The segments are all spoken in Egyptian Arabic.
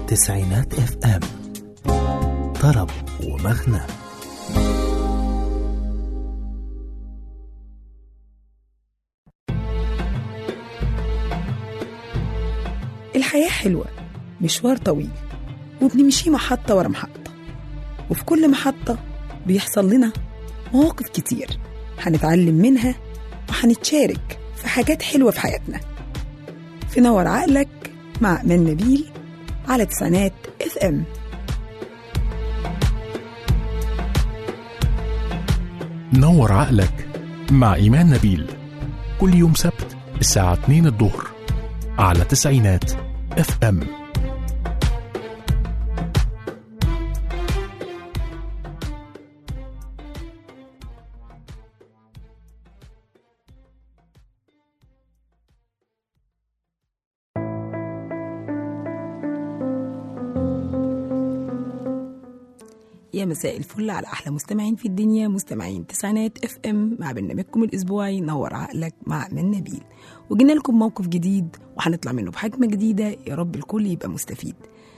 تسعينات اف ام طرب ومغنى الحياة حلوة مشوار طويل وبنمشي محطة ورا محطة وفي كل محطة بيحصل لنا مواقف كتير هنتعلم منها وهنتشارك في حاجات حلوة في حياتنا في نور عقلك مع أمان نبيل على تسعينات اف ام نور عقلك مع إيمان نبيل كل يوم سبت الساعة 2 الظهر على تسعينات اف ام يا مساء الفل على احلى مستمعين في الدنيا مستمعين تسعينات اف ام مع برنامجكم الاسبوعي نور عقلك مع من نبيل وجينا لكم موقف جديد وهنطلع منه بحكمه جديده يا رب الكل يبقى مستفيد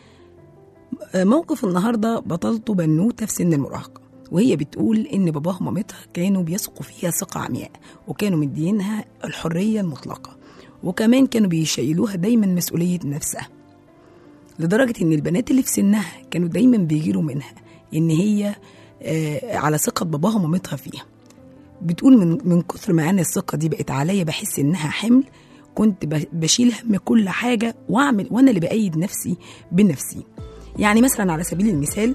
موقف النهارده بطلته بنوته في سن المراهقه وهي بتقول ان باباها ومامتها كانوا بيثقوا فيها ثقه عمياء وكانوا مدينها الحريه المطلقه وكمان كانوا بيشيلوها دايما مسؤوليه نفسها لدرجه ان البنات اللي في سنها كانوا دايما بيغيروا منها ان هي آه، على ثقه باباها ومامتها فيها بتقول من من كثر ما انا الثقه دي بقت عليا بحس انها حمل كنت ب- بشيل هم كل حاجه واعمل وانا اللي بايد نفسي بنفسي يعني مثلا على سبيل المثال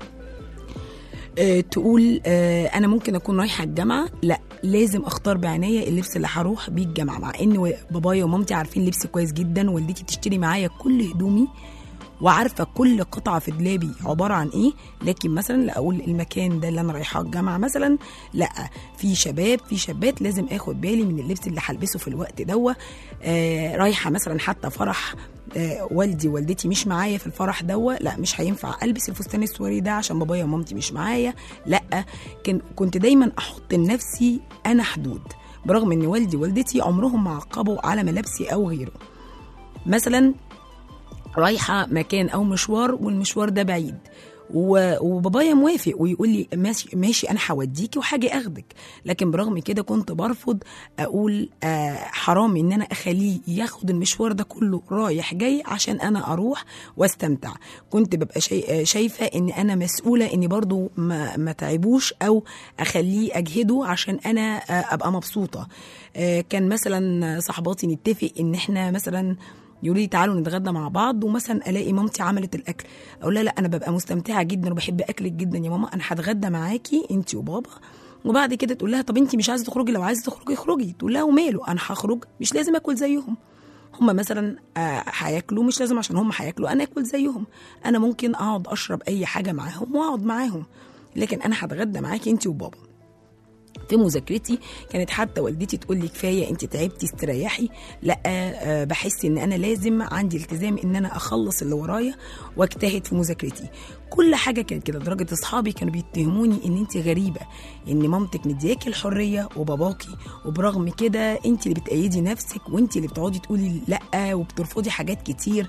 آه، تقول آه، انا ممكن اكون رايحه الجامعه لا لازم اختار بعنايه اللبس اللي هروح بيه الجامعه مع ان و- بابايا ومامتي عارفين لبسي كويس جدا والدتي بتشتري معايا كل هدومي وعارفه كل قطعه في دولابي عباره عن ايه لكن مثلا لا اقول المكان ده اللي انا رايحاه الجامعه مثلا لا في شباب في شابات لازم اخد بالي من اللبس اللي هلبسه في الوقت دوا آه رايحه مثلا حتى فرح آه والدي ووالدتي مش معايا في الفرح دوا لا مش هينفع البس الفستان السوري ده عشان بابايا ومامتي مش معايا لا كان كنت دايما احط لنفسي انا حدود برغم ان والدي ووالدتي عمرهم ما عقبوا على ملابسي او غيره مثلا رايحه مكان او مشوار والمشوار ده بعيد و- وبابايا موافق ويقول لي ماشي ماشي انا هوديكي وحاجه اخدك لكن برغم كده كنت برفض اقول آه حرام ان انا اخليه ياخد المشوار ده كله رايح جاي عشان انا اروح واستمتع كنت ببقى شاي- آه، شايفه ان انا مسؤوله اني برضو ما, ما تعبوش او اخليه اجهده عشان انا آه ابقى مبسوطه آه كان مثلا صحباتي نتفق ان احنا مثلا يقولوا لي تعالوا نتغدى مع بعض ومثلا الاقي مامتي عملت الاكل اقول لها لا انا ببقى مستمتعه جدا وبحب اكلك جدا يا ماما انا هتغدى معاكي انت وبابا وبعد كده تقول لها طب انت مش عايزه تخرجي لو عايزه تخرجي اخرجي تقول لها وماله انا هخرج مش لازم اكل زيهم هم مثلا آه، هياكلوا مش لازم عشان هم هياكلوا انا اكل زيهم انا ممكن اقعد اشرب اي حاجه معاهم واقعد معاهم لكن انا هتغدى معاكي انت وبابا في مذاكرتي كانت حتى والدتي تقول لي كفايه انت تعبتي استريحي لا آه، بحس ان انا لازم عندي التزام ان انا اخلص اللي ورايا واجتهد في مذاكرتي كل حاجه كانت كده لدرجه اصحابي كانوا بيتهموني ان انت غريبه ان مامتك مدياكي الحريه وباباكي وبرغم كده انت اللي بتأيدي نفسك وانت اللي بتقعدي تقولي لا وبترفضي حاجات كتير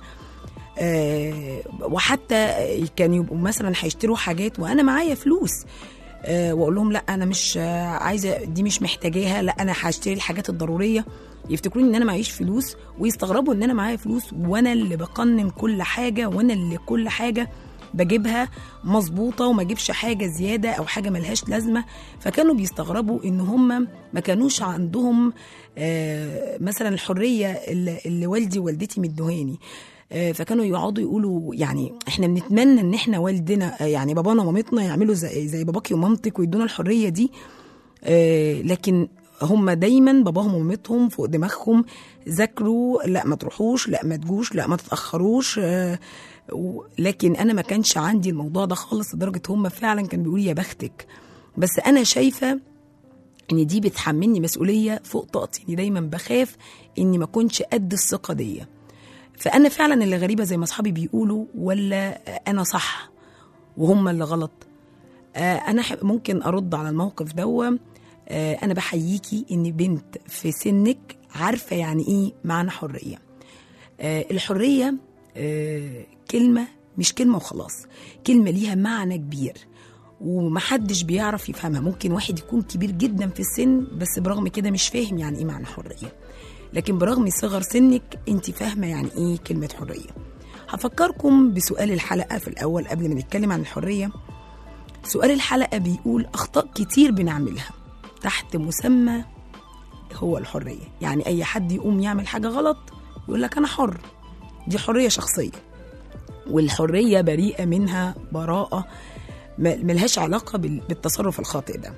آه، وحتى كانوا يبقوا مثلا هيشتروا حاجات وانا معايا فلوس آه، واقول لهم لا انا مش آه، عايزه دي مش محتاجاها لا انا هشتري الحاجات الضروريه يفتكروني ان انا معيش فلوس ويستغربوا ان انا معايا فلوس وانا اللي بقنن كل حاجه وانا اللي كل حاجه بجيبها مظبوطه وما اجيبش حاجه زياده او حاجه ملهاش لازمه فكانوا بيستغربوا ان هم ما كانوش عندهم آه، مثلا الحريه اللي, اللي والدي ووالدتي مدوهاني آه، فكانوا يقعدوا يقولوا يعني احنا بنتمنى ان احنا والدنا آه، يعني بابانا ومامتنا يعملوا زي, زي باباكي ومامتك ويدونا الحريه دي آه، لكن هم دايما باباهم ومامتهم فوق دماغهم ذاكروا لا ما تروحوش لا ما تجوش لا ما تتاخروش آه، و- لكن انا ما كانش عندي الموضوع ده خالص لدرجه هم فعلا كانوا بيقولوا يا بختك بس انا شايفه ان دي بتحملني مسؤوليه فوق طاقتي اني دايما بخاف اني ما كنتش قد الثقه دي فانا فعلا اللي غريبه زي ما اصحابي بيقولوا ولا انا صح وهم اللي غلط آه، انا ح- ممكن ارد على الموقف دوا آه، انا بحييكي ان بنت في سنك عارفه يعني ايه معنى حريه آه، الحريه آه كلمة مش كلمة وخلاص كلمة ليها معنى كبير ومحدش بيعرف يفهمها ممكن واحد يكون كبير جدا في السن بس برغم كده مش فاهم يعني ايه معنى حرية لكن برغم صغر سنك انت فاهمة يعني ايه كلمة حرية هفكركم بسؤال الحلقة في الأول قبل ما نتكلم عن الحرية سؤال الحلقة بيقول أخطاء كتير بنعملها تحت مسمى هو الحرية يعني أي حد يقوم يعمل حاجة غلط يقول لك أنا حر دي حرية شخصية والحرية بريئة منها براءة ما- ملهاش علاقة بال- بالتصرف الخاطئ ده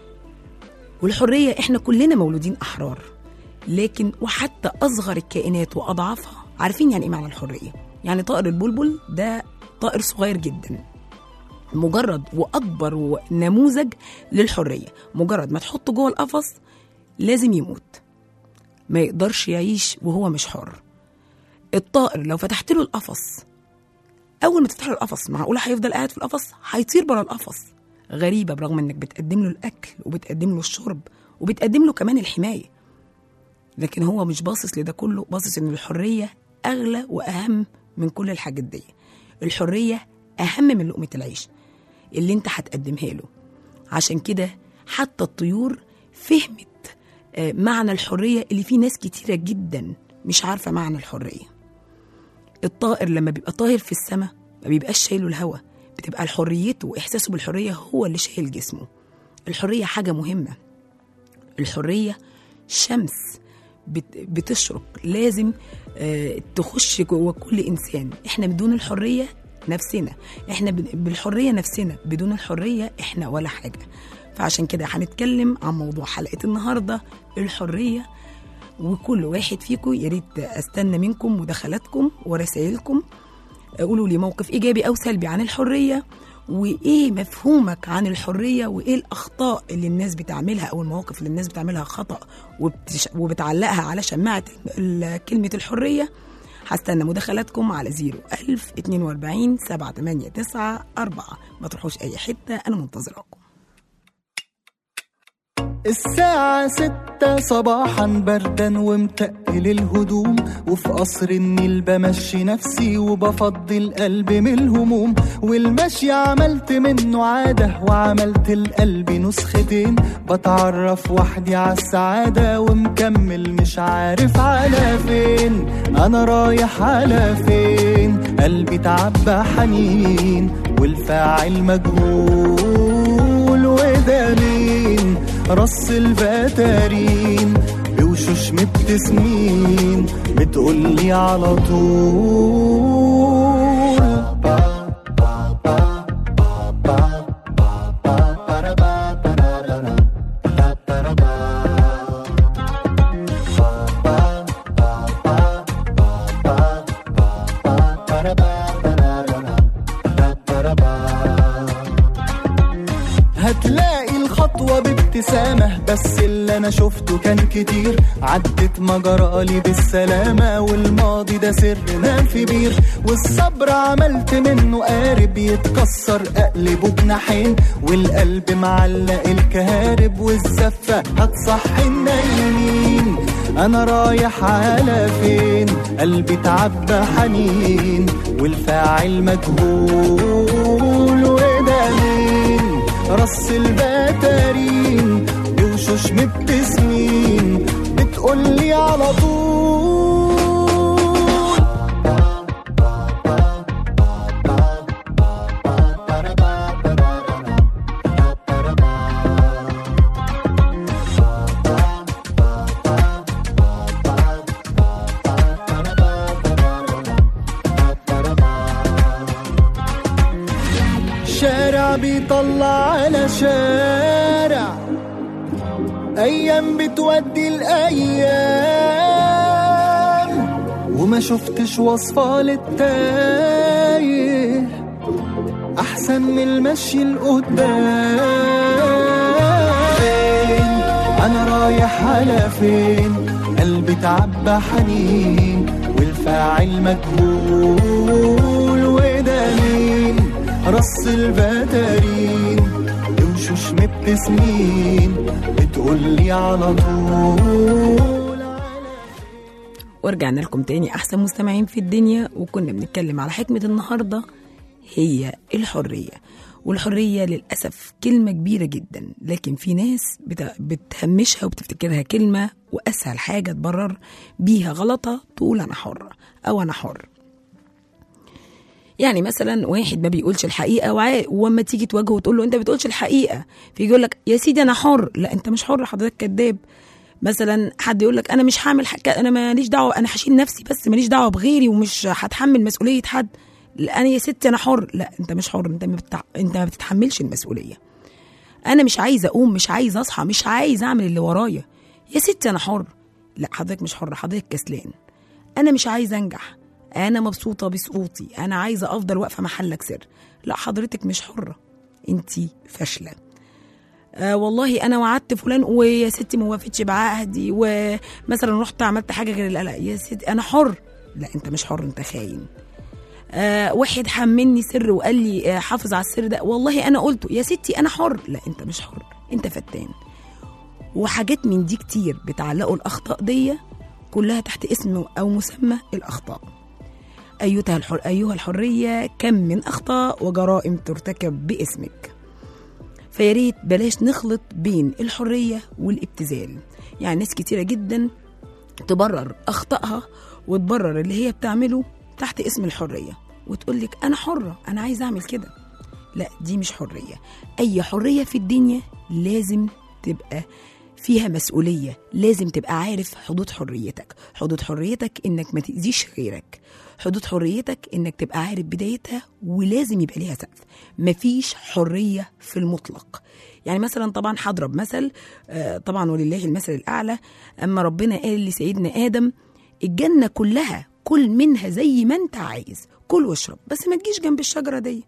والحرية احنا كلنا مولودين أحرار لكن وحتى أصغر الكائنات وأضعافها عارفين يعني إيه معنى الحرية يعني طائر البلبل ده طائر صغير جدا مجرد واكبر نموذج للحريه مجرد ما تحطه جوه القفص لازم يموت ما يقدرش يعيش وهو مش حر الطائر لو فتحت له القفص اول ما تفتح له القفص معقوله هيفضل قاعد في القفص هيطير بره القفص غريبه برغم انك بتقدم له الاكل وبتقدم له الشرب وبتقدم له كمان الحمايه لكن هو مش باصص لده كله باصص ان الحريه اغلى واهم من كل الحاجات دي الحريه اهم من لقمه العيش اللي انت هتقدمها له عشان كده حتى الطيور فهمت آه، معنى الحريه اللي فيه ناس كتيره جدا مش عارفه معنى الحريه الطائر لما بيبقى طاير في السماء ما بيبقاش شايله الهوا بتبقى حريته واحساسه بالحريه هو اللي شايل جسمه الحريه حاجه مهمه الحريه شمس بت- بتشرق لازم آه، تخش جوه كل انسان احنا بدون الحريه نفسنا احنا بن- بالحريه نفسنا بدون الحريه احنا ولا حاجه فعشان كده هنتكلم عن موضوع حلقه النهارده الحريه وكل واحد فيكم يا ريت استنى منكم مداخلاتكم ورسائلكم قولوا لي موقف ايجابي او سلبي عن الحريه وايه مفهومك عن الحريه وايه الاخطاء اللي الناس بتعملها او المواقف اللي الناس بتعملها خطا وبتش... وبتعلقها على شماعه ال- كلمه الحريه هستنى مداخلاتكم على 01000 42 789 4 ما تروحوش اي حته انا منتظراكم الساعة ستة صباحا بردا ومتقل الهدوم وفي قصر النيل بمشي نفسي وبفضي القلب من الهموم والمشي عملت منه عادة وعملت القلب نسختين بتعرف وحدي على السعادة ومكمل مش عارف على فين أنا رايح على فين قلبي تعبى حنين والفاعل مجهول وده مين رص الفتارين بوشوش مبتسمين بتقولي على طول هتلاقي الخطوة بابتسامة بس اللي أنا شفته كان كتير عدت مجرالي بالسلامة والماضي ده سر نام في بير والصبر عملت منه قارب يتكسر أقلبه بناحين والقلب معلق الكهارب والزفة هتصحي النايمين أنا رايح على فين قلبي تعبى حنين والفاعل مجهول وده مين رص البتارين بوشوش مبتسمين بتقولي على طول شارع بيطلع على شارع ايام بتودي الايام وما شفتش وصفة للتايه احسن من المشي لقدام انا رايح على فين قلبي تعبى حنين والفاعل مجهول وده مين رص البتارين وشوش مبتسمين بتقولي على طول ورجعنا لكم تاني أحسن مستمعين في الدنيا وكنا بنتكلم على حكمة النهاردة هي الحرية والحرية للأسف كلمة كبيرة جدا لكن في ناس بت- بتهمشها وبتفتكرها كلمة وأسهل حاجة تبرر بيها غلطة تقول أنا حرة أو أنا حر يعني مثلا واحد ما بيقولش الحقيقه وعا- واما تيجي تواجهه وتقول له انت ما بتقولش الحقيقه فيجي يقول لك يا سيدي انا حر لا انت مش حر حضرتك كذاب مثلا حد يقول لك انا مش هعمل حاجة انا ماليش دعوه انا هشيل نفسي بس ماليش دعوه بغيري ومش هتحمل مسؤوليه حد لا انا يا ستي انا حر لا انت مش حر انت ما بتع... انت ما بتتحملش المسؤوليه انا مش عايزه اقوم مش عايزه اصحى مش عايزه اعمل اللي ورايا يا ستي انا حر لا حضرتك مش حر حضرتك كسلان انا مش عايزه انجح انا مبسوطه بسقوطي انا عايزه افضل واقفه محلك سر لا حضرتك مش حره انت فاشله آه والله انا وعدت فلان ويا ستي ما وافقتش بعهدي ومثلا رحت عملت حاجه غير اللي قالها يا ستي انا حر لا انت مش حر انت خاين آه واحد حملني سر وقال لي آه حافظ على السر ده والله انا قلته يا ستي انا حر لا انت مش حر انت فتان وحاجات من دي كتير بتعلقوا الاخطاء دي كلها تحت اسم او مسمى الاخطاء ايتها الحر ايها الحريه كم من اخطاء وجرائم ترتكب باسمك فيا ريت بلاش نخلط بين الحريه والابتذال يعني ناس كتيره جدا تبرر اخطائها وتبرر اللي هي بتعمله تحت اسم الحريه وتقول لك انا حره انا عايزه اعمل كده لا دي مش حريه اي حريه في الدنيا لازم تبقى فيها مسؤولية لازم تبقى عارف حدود حريتك حدود حريتك انك ما تأذيش غيرك حدود حريتك انك تبقى عارف بدايتها ولازم يبقى ليها سقف مفيش حرية في المطلق يعني مثلا طبعا هضرب مثل آه، طبعا ولله المثل الأعلى أما ربنا قال لسيدنا آدم الجنة كلها كل منها زي ما انت عايز كل واشرب بس ما تجيش جنب الشجرة دي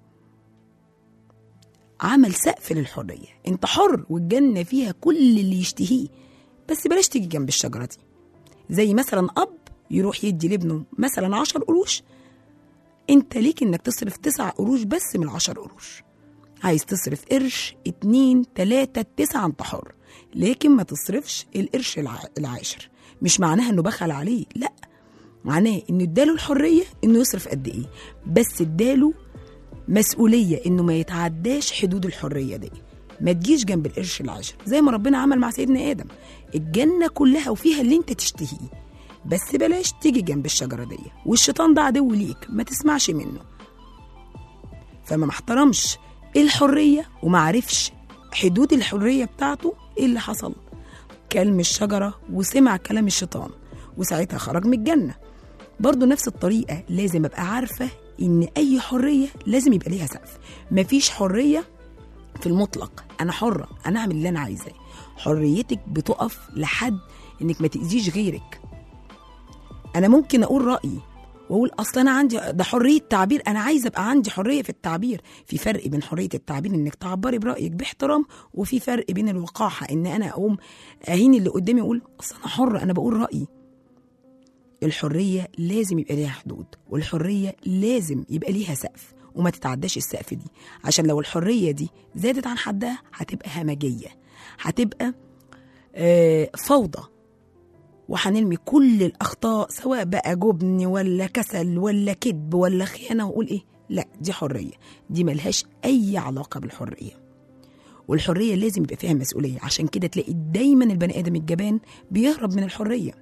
عمل سقف للحرية انت حر والجنة فيها كل اللي يشتهيه بس بلاش تيجي جنب الشجرة دي زي مثلا أب يروح يدي لابنه مثلا عشر قروش انت ليك انك تصرف تسع قروش بس من العشر قروش عايز تصرف قرش اتنين تلاتة تسعة انت حر لكن ما تصرفش القرش الع- العاشر مش معناها انه بخل عليه لا معناه انه اداله الحرية انه يصرف قد ايه بس اداله مسؤوليه انه ما يتعداش حدود الحريه دي ما تجيش جنب القرش العشر زي ما ربنا عمل مع سيدنا ادم الجنه كلها وفيها اللي انت تشتهيه بس بلاش تيجي جنب الشجره دي والشيطان ده عدو ليك ما تسمعش منه فما محترمش الحريه وما عرفش حدود الحريه بتاعته ايه اللي حصل كلم الشجره وسمع كلام الشيطان وساعتها خرج من الجنه برضو نفس الطريقة لازم أبقى عارفة إن أي حرية لازم يبقى ليها سقف مفيش حرية في المطلق أنا حرة أنا أعمل اللي أنا عايزاه حريتك بتقف لحد إنك ما تأذيش غيرك أنا ممكن أقول رأيي واقول اصل انا عندي ده حريه تعبير انا عايزه ابقى عندي حريه في التعبير في فرق بين حريه التعبير انك تعبري برايك باحترام وفي فرق بين الوقاحه ان انا اقوم اهين اللي قدامي اقول اصل انا حر انا بقول رايي الحرية لازم يبقى ليها حدود والحرية لازم يبقى ليها سقف وما تتعداش السقف دي عشان لو الحرية دي زادت عن حدها هتبقى همجية هتبقى آه، فوضى وهنرمي كل الأخطاء سواء بقى جبن ولا كسل ولا كذب ولا خيانة وأقول إيه لا دي حرية دي ملهاش أي علاقة بالحرية والحرية لازم يبقى فيها مسؤولية عشان كده تلاقي دايما البني آدم الجبان بيهرب من الحرية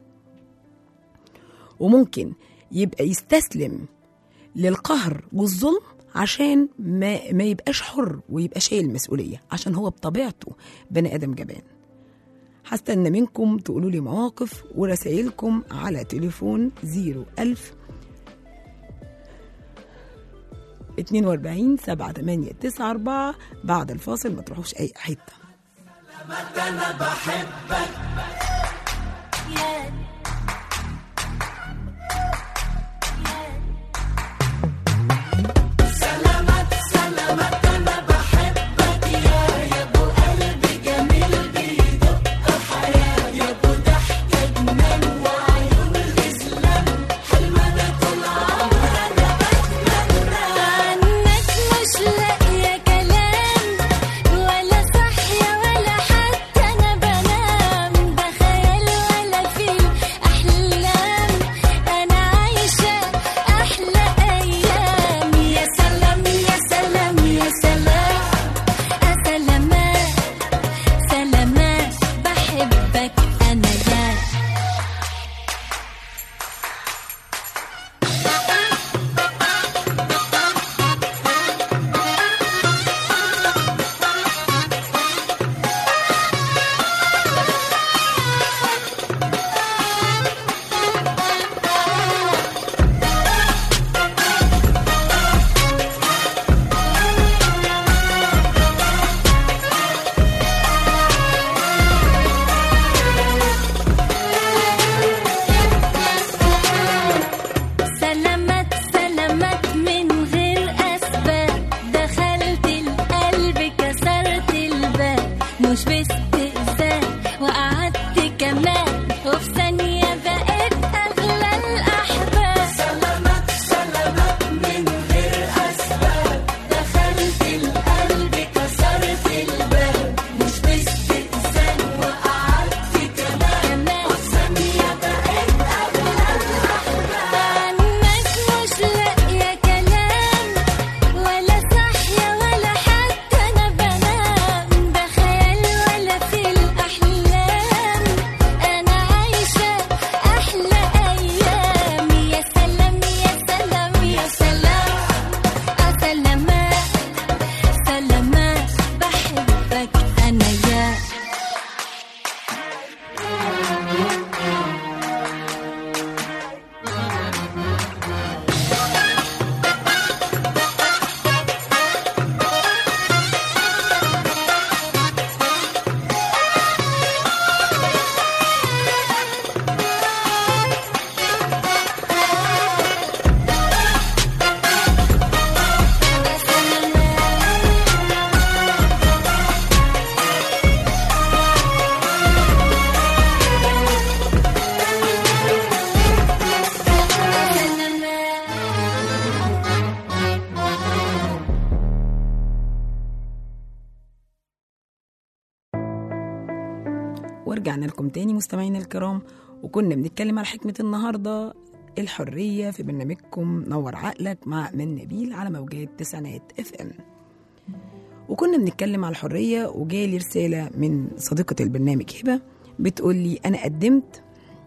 وممكن يبقى يستسلم للقهر والظلم عشان ما, ما يبقاش حر ويبقى شايل مسؤولية عشان هو بطبيعته بني آدم جبان هستنى منكم تقولوا لي مواقف ورسائلكم على تليفون 01000 42 7 8 9 4 بعد الفاصل ما تروحوش أي حتة عنك مش لاقية كلام ولا صحية ولا حتى أنا بنام ده ورجعنا لكم تاني مستمعينا الكرام وكنا بنتكلم على حكمة النهاردة الحرية في برنامجكم نور عقلك مع من نبيل على موجات تسعينات اف ام وكنا بنتكلم على الحرية وجالي رسالة من صديقة البرنامج هبة بتقول لي أنا قدمت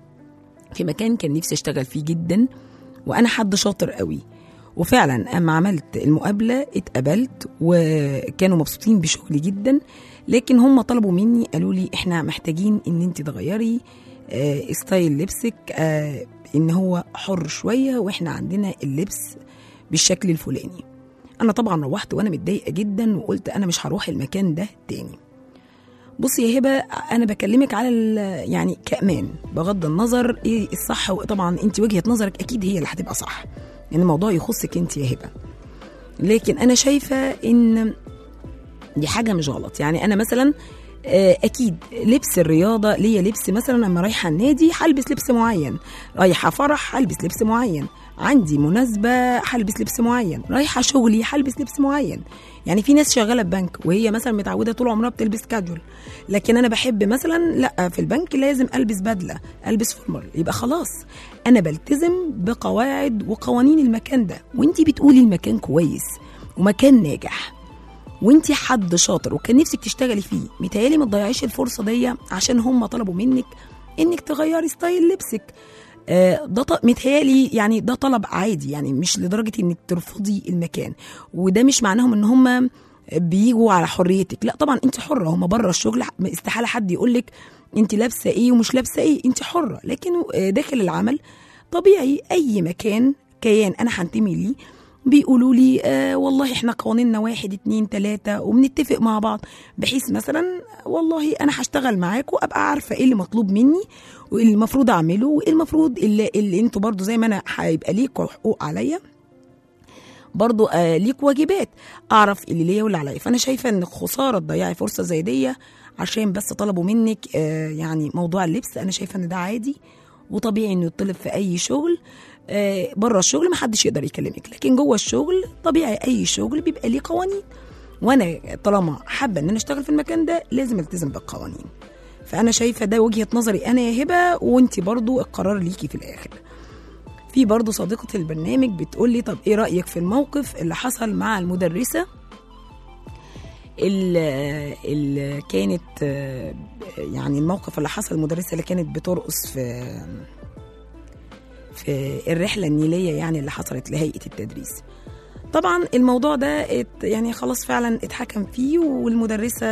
في مكان كان نفسي أشتغل فيه جدا وأنا حد شاطر قوي وفعلا أما عملت المقابلة اتقبلت وكانوا مبسوطين بشغلي جدا لكن هم طلبوا مني قالوا لي احنا محتاجين ان انت تغيري آه ستايل لبسك آه ان هو حر شوية واحنا عندنا اللبس بالشكل الفلاني انا طبعا روحت وانا متضايقة جدا وقلت انا مش هروح المكان ده تاني بصي يا هبه انا بكلمك على ال- يعني كامان بغض النظر ايه الصح طبعا انت وجهه نظرك اكيد هي اللي هتبقى صح لان الموضوع يخصك انت يا هبه لكن انا شايفه ان دي حاجه مش غلط يعني انا مثلا آه، اكيد لبس الرياضه ليا لبس مثلا لما رايحه النادي هلبس لبس معين رايحه فرح هلبس لبس معين عندي مناسبه هلبس لبس معين رايحه شغلي هلبس لبس معين يعني في ناس شغاله في بنك وهي مثلا متعوده طول عمرها بتلبس كاجوال لكن انا بحب مثلا لا في البنك لازم البس بدله البس فورمال يبقى خلاص انا بلتزم بقواعد وقوانين المكان ده وانتي بتقولي المكان كويس ومكان ناجح وانتي حد شاطر وكان نفسك تشتغلي فيه متهيالي ما تضيعيش الفرصه دي عشان هم طلبوا منك انك تغيري ستايل لبسك آه، ده ط- متهيالي يعني ده طلب عادي يعني مش لدرجه انك ترفضي المكان وده مش معناهم ان هم بيجوا على حريتك لا طبعا انت حره هم بره الشغل استحاله حد يقول لك انت لابسه ايه ومش لابسه ايه انت حره لكن آه، داخل العمل طبيعي اي مكان كيان انا هنتمي ليه بيقولوا لي آه والله احنا قوانيننا واحد اتنين تلاتة وبنتفق مع بعض بحيث مثلا والله انا هشتغل معاكم ابقى عارفة ايه اللي مطلوب مني وايه اللي المفروض اعمله وايه المفروض اللي, اللي انتوا برضو زي ما انا هيبقى ليكوا حقوق عليا برضو آه ليك واجبات اعرف اللي ليا واللي عليا فانا شايفه ان خساره تضيعي فرصه زي دي عشان بس طلبوا منك آه يعني موضوع اللبس انا شايفه ان ده عادي وطبيعي انه يطلب في اي شغل آه بره الشغل محدش يقدر يكلمك لكن جوه الشغل طبيعي اي شغل بيبقى ليه قوانين وانا طالما حابه ان انا اشتغل في المكان ده لازم التزم بالقوانين فانا شايفه ده وجهه نظري انا يا هبه وانت برضو القرار ليكي في الاخر في برضه صديقة البرنامج بتقول لي طب ايه رأيك في الموقف اللي حصل مع المدرسة اللي, اللي كانت آه، يعني الموقف اللي حصل المدرسة اللي كانت بترقص في في الرحلة النيلية يعني اللي حصلت لهيئة التدريس طبعا الموضوع ده ات يعني خلاص فعلا اتحكم فيه والمدرسة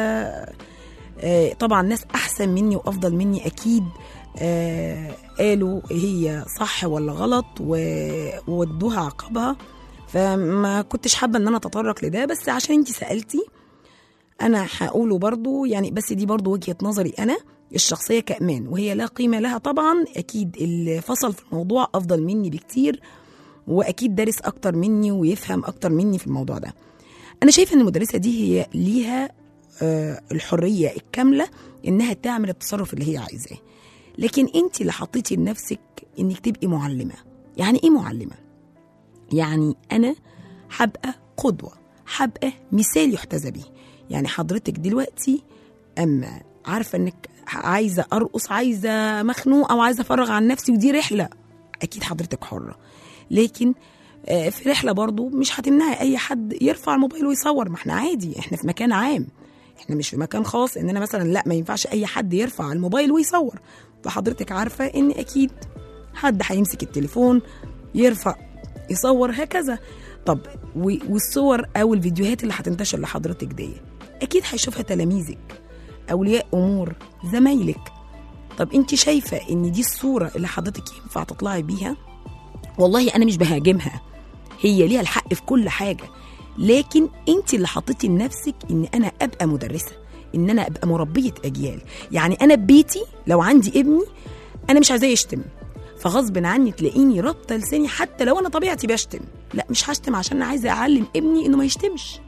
آه، طبعا ناس احسن مني وافضل مني اكيد آه، قالوا هي صح ولا غلط و- وودوها عقابها فما كنتش حابه ان انا اتطرق لده بس عشان انت سالتي انا هقوله برضو يعني بس دي برضو وجهه نظري انا الشخصيه كامان وهي لا قيمه لها طبعا اكيد اللي فصل في الموضوع افضل مني بكتير واكيد دارس اكتر مني ويفهم اكتر مني في الموضوع ده انا شايفه ان المدرسه دي هي ليها آه، الحريه الكامله انها تعمل التصرف اللي هي عايزاه لكن انت اللي حطيتي لنفسك انك تبقي معلمه يعني ايه معلمه يعني انا هبقى قدوه هبقى مثال يحتذى به يعني حضرتك دلوقتي اما عارفه انك عايزه ارقص عايزه مخنوقه وعايزه افرغ عن نفسي ودي رحله اكيد حضرتك حره لكن آه، في رحله برضو مش هتمنعي اي حد يرفع الموبايل ويصور ما احنا عادي احنا في مكان عام احنا مش في مكان خاص ان انا مثلا لا ما ينفعش اي حد يرفع الموبايل ويصور فحضرتك عارفه ان اكيد حد هيمسك التليفون يرفع يصور هكذا طب و- والصور او الفيديوهات اللي هتنتشر لحضرتك دي اكيد هيشوفها تلاميذك اولياء امور زمايلك طب انت شايفه ان دي الصوره اللي حضرتك ينفع تطلعي بيها والله انا مش بهاجمها هي ليها الحق في كل حاجه لكن انت اللي حطيتي لنفسك ان انا ابقى مدرسه ان انا ابقى مربيه اجيال يعني انا ببيتي لو عندي ابني انا مش عايزاه يشتم فغصب عني تلاقيني رابطه لساني حتى لو انا طبيعتي بشتم لا مش هشتم عشان انا عايزه اعلم ابني انه ما يشتمش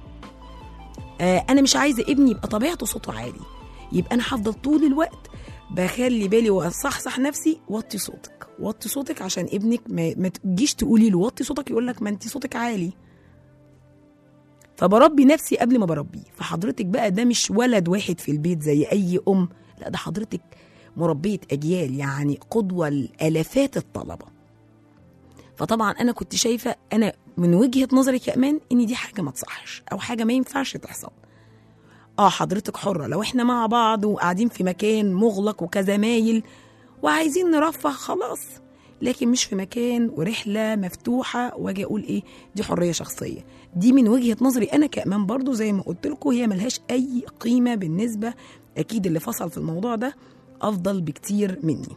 آه انا مش عايزه ابني يبقى طبيعته صوته عالي يبقى انا هفضل طول الوقت بخلي بالي واصحصح نفسي وطي صوتك وطي صوتك عشان ابنك ما, ما تجيش تقولي له وطي صوتك يقول لك ما انت صوتك عالي فبربي نفسي قبل ما بربيه فحضرتك بقى ده مش ولد واحد في البيت زي اي ام لا ده حضرتك مربيه اجيال يعني قدوه لالافات الطلبه فطبعا انا كنت شايفه انا من وجهه نظري كمان ان دي حاجه ما تصحش او حاجه ما ينفعش تحصل اه حضرتك حره لو احنا مع بعض وقاعدين في مكان مغلق وكزمايل وعايزين نرفه خلاص لكن مش في مكان ورحله مفتوحه واجي اقول ايه دي حريه شخصيه دي من وجهه نظري انا كامان برضو زي ما قلت لكم هي ملهاش اي قيمه بالنسبه اكيد اللي فصل في الموضوع ده افضل بكتير مني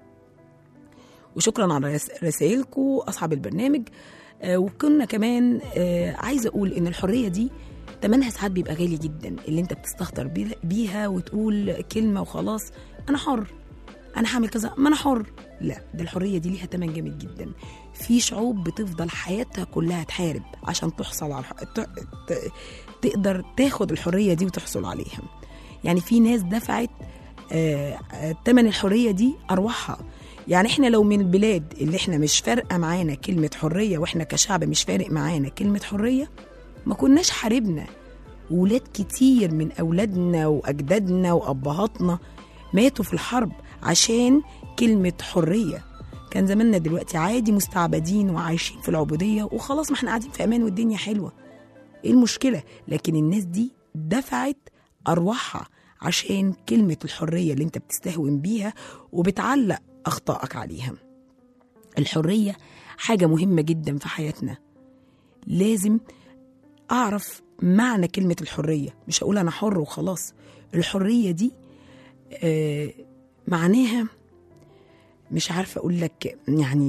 وشكرا على رس- رسائلكم اصحاب البرنامج آه وكنا كمان آه عايزه اقول ان الحريه دي تمنها ساعات بيبقى غالي جدا اللي انت بتستهتر بيه- بيها وتقول كلمه وخلاص انا حر انا هعمل كذا ما انا حر لا ده الحريه دي ليها تمن جامد جدا في شعوب بتفضل حياتها كلها تحارب عشان تحصل على الح... ت... ت... تقدر تاخد الحريه دي وتحصل عليها يعني في ناس دفعت آه، آه، تمن الحريه دي ارواحها يعني احنا لو من البلاد اللي احنا مش فارقه معانا كلمه حريه واحنا كشعب مش فارق معانا كلمه حريه ما كناش حاربنا ولاد كتير من اولادنا واجدادنا وابهاتنا ماتوا في الحرب عشان كلمه حريه كان زماننا دلوقتي عادي مستعبدين وعايشين في العبوديه وخلاص ما احنا قاعدين في امان والدنيا حلوه ايه المشكله لكن الناس دي دفعت ارواحها عشان كلمه الحريه اللي انت بتستهون بيها وبتعلق اخطائك عليها الحريه حاجه مهمه جدا في حياتنا لازم اعرف معنى كلمه الحريه مش هقول انا حر وخلاص الحريه دي آه معناها مش عارفه اقول لك يعني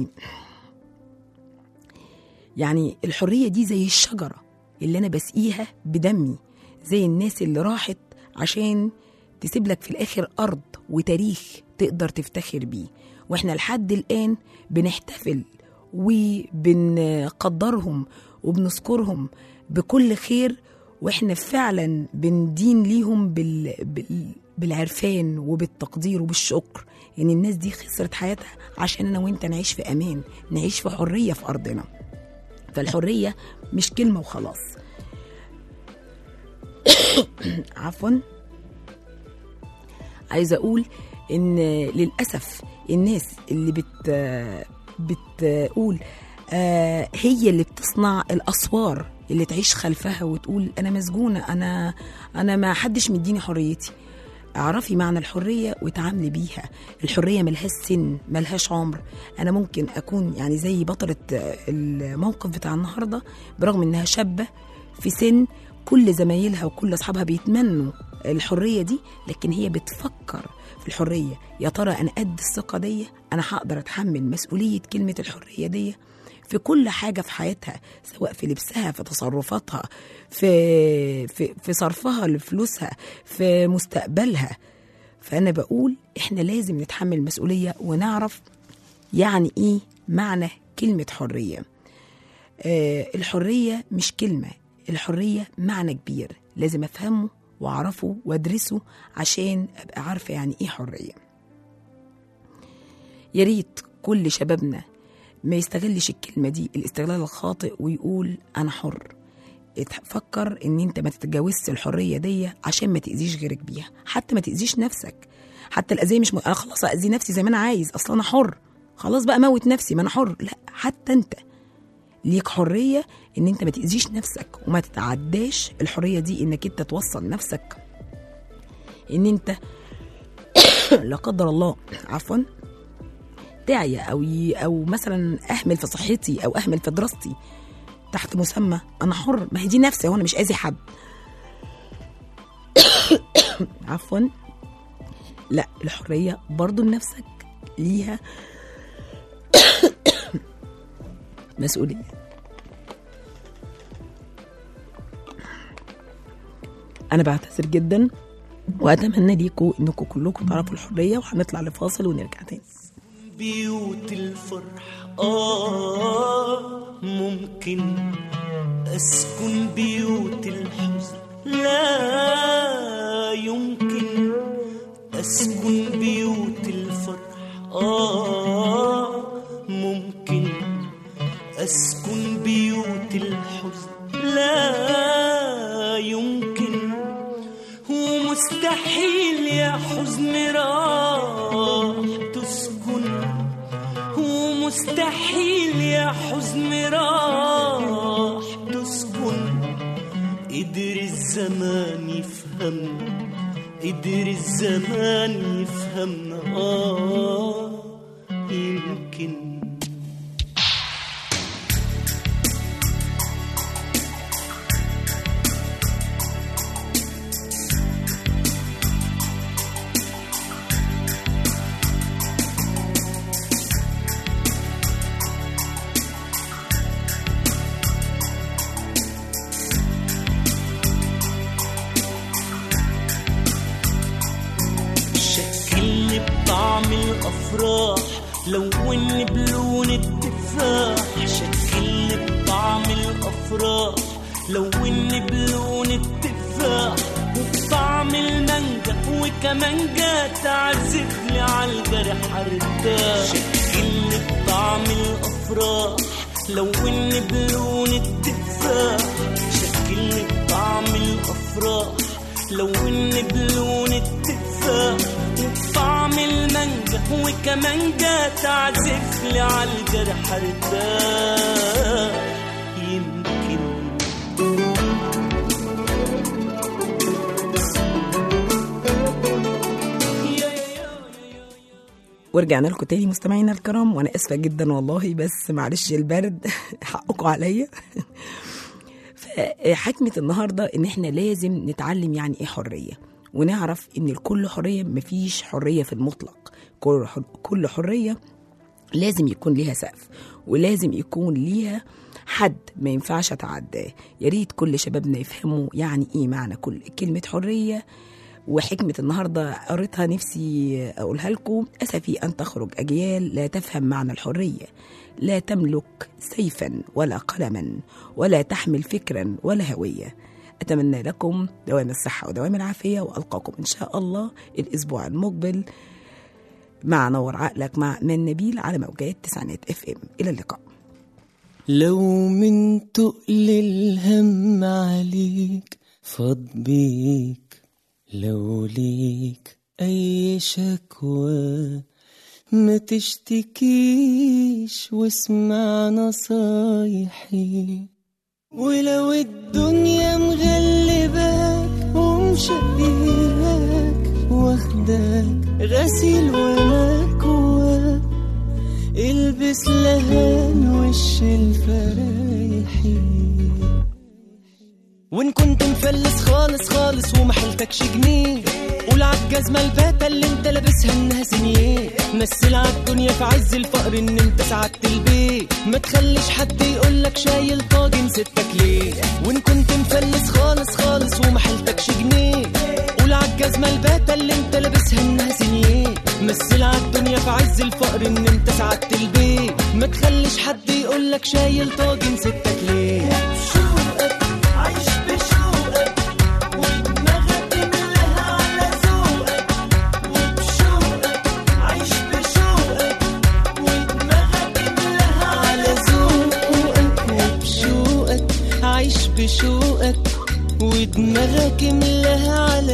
يعني الحريه دي زي الشجره اللي انا بسقيها بدمي زي الناس اللي راحت عشان تسيب لك في الاخر ارض وتاريخ تقدر تفتخر بيه واحنا لحد الان بنحتفل وبنقدرهم وبنذكرهم بكل خير واحنا فعلا بندين ليهم بال... بال... بالعرفان وبالتقدير وبالشكر ان الناس دي خسرت حياتها عشان انا وانت نعيش في امان نعيش في حريه في ارضنا فالحريه مش كلمه وخلاص عفوا عايزه اقول ان للاسف الناس اللي بت بتقول آه هي اللي بتصنع الاسوار اللي تعيش خلفها وتقول انا مسجونه انا انا ما حدش مديني حريتي اعرفي معنى الحريه وتعاملي بيها الحريه ملهاش سن ملهاش عمر انا ممكن اكون يعني زي بطله الموقف بتاع النهارده برغم انها شابه في سن كل زمايلها وكل اصحابها بيتمنوا الحريه دي لكن هي بتفكر في الحريه يا ترى انا قد الثقه دي انا هقدر اتحمل مسؤوليه كلمه الحريه دي في كل حاجه في حياتها سواء في لبسها في تصرفاتها في في في صرفها لفلوسها في مستقبلها فانا بقول احنا لازم نتحمل مسؤوليه ونعرف يعني ايه معنى كلمه حريه آه الحريه مش كلمه الحريه معنى كبير لازم افهمه واعرفه وادرسه عشان ابقى عارفه يعني ايه حريه يا ريت كل شبابنا ما يستغلش الكلمه دي الاستغلال الخاطئ ويقول انا حر فكر ان انت ما تتجاوزش الحريه دي عشان ما تاذيش غيرك بيها حتى ما تاذيش نفسك حتى الاذيه مش م... انا خلاص اذي نفسي زي ما انا عايز اصلا انا حر خلاص بقى موت نفسي ما انا حر لا حتى انت ليك حريه ان انت ما تاذيش نفسك وما تتعداش الحريه دي انك انت توصل نفسك ان انت لا قدر الله عفوا تعيا او ي... او مثلا اهمل في صحتي او اهمل في دراستي تحت مسمى انا حر ما هي دي نفسي وانا مش اذي حد عفوا لا الحريه برضو لنفسك ليها مسؤوليه انا بعتذر جدا واتمنى ليكم انكم كلكم تعرفوا الحريه وهنطلع لفاصل ونرجع تاني بيوت الفرح آه ممكن أسكن بيوت الحزن لا يمكن أسكن بيوت الفرح آه ممكن أسكن بيوت الحزن لا يمكن ومستحيل يا حزن راح مستحيل يا حزن راح تسكن قدر الزمان يفهمنا قدر الزمان يفهمنا آه يمكن شكلني بطعم الافراح لوني بلون التفاح شكلني بطعم الافراح لوني بلون التفاح وبطعم المانجا وكمان جا تعزف لي عالجرح ارتاح شكلني بطعم الافراح لوني بلون التفاح شكلني بطعم الافراح لوني بلون التفاح وبطعم المانجا وكمان جا تعزف لي عالجرح ارتاح يمكن ورجعنا لكم تاني مستمعينا الكرام وانا اسفه جدا والله بس معلش البرد حقكم عليا فحكمه النهارده ان احنا لازم نتعلم يعني ايه حريه ونعرف ان لكل حريه مفيش حريه في المطلق كل حر- كل حريه لازم يكون ليها سقف ولازم يكون ليها حد ما ينفعش اتعداه يا ريت كل شبابنا يفهموا يعني ايه معنى كل كلمه حريه وحكمة النهاردة قريتها نفسي أقولها لكم أسفي أن تخرج أجيال لا تفهم معنى الحرية لا تملك سيفا ولا قلما ولا تحمل فكرا ولا هوية أتمنى لكم دوام الصحة ودوام العافية وألقاكم إن شاء الله الأسبوع المقبل مع نور عقلك مع من نبيل على موجات تسعينات اف ام إلى اللقاء لو من تقل الهم عليك فاض بيك لو ليك أي شكوى ما تشتكيش واسمع نصايحي ولو الدنيا مغلباك ومشقياك واخداك غسيل ومكواك البس لهان وش الفرايحي وان كنت مفلس خالص خالص وما حيلتكش جنيه قول عالجزمة الباتة اللي انت لابسها انها سنيه مثل عالدنيا في عز الفقر ان انت سعدت البيت ما تخليش حد يقولك شايل طاجن ستك ليه وان كنت مفلس خالص خالص وما حيلتكش جنيه قول عالجزمة الباتة اللي انت لابسها انها سنيه مثل عالدنيا في عز الفقر ان انت سعدت البيت ما تخليش حد يقولك شايل طاجن ستك ليه بشوقك عايش بشوقك ودماغك ملها على ذوقك وبشوقك عايش بشوقك ودماغك ملها على ذوقك وبشوقك عايش بشوقك ودماغك ملها على